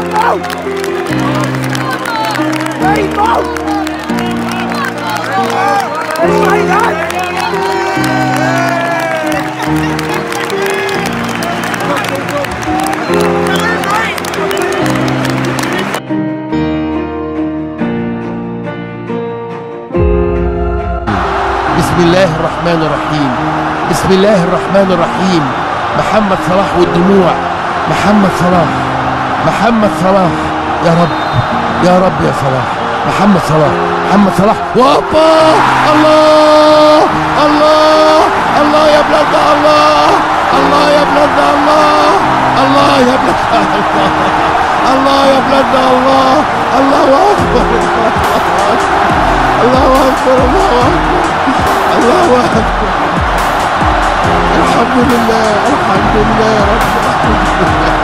بسم الله الرحمن الرحيم بسم الله الرحمن الرحيم محمد صلاح والدموع محمد صلاح محمد صلاح يا رب يا رب يا صلاح محمد صلاح محمد صلاح وابا الله الله الله يا بلاد الله الله يا بلاد الله الله يا بلاد الله الله يا بلاد الله الله اكبر الله اكبر الله اكبر الله اكبر الحمد لله الحمد لله يا رب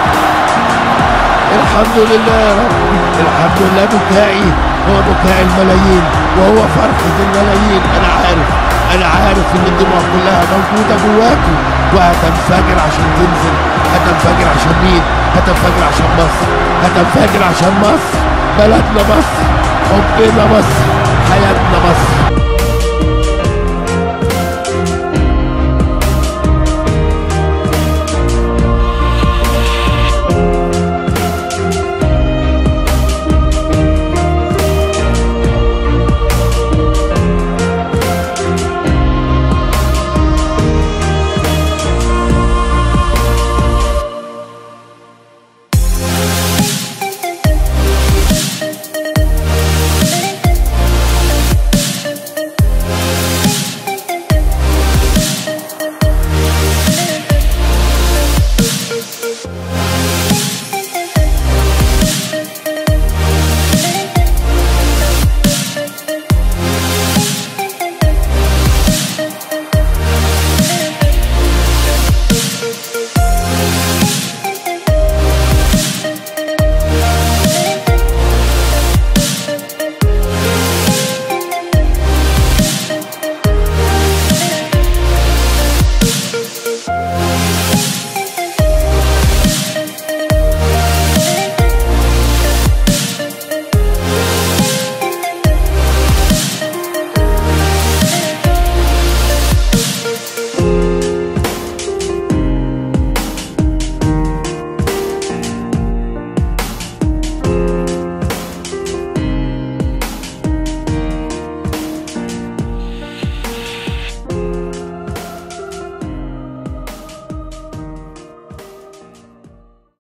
الحمد لله يا رب الحمد لله بكائي هو بكاء الملايين وهو فرحة الملايين انا عارف انا عارف ان الدموع كلها موجودة جواكم وهتنفجر عشان تنزل هتنفجر عشان مين هتنفجر عشان مصر هتنفجر عشان مصر بلدنا مصر حبنا مصر حياتنا مصر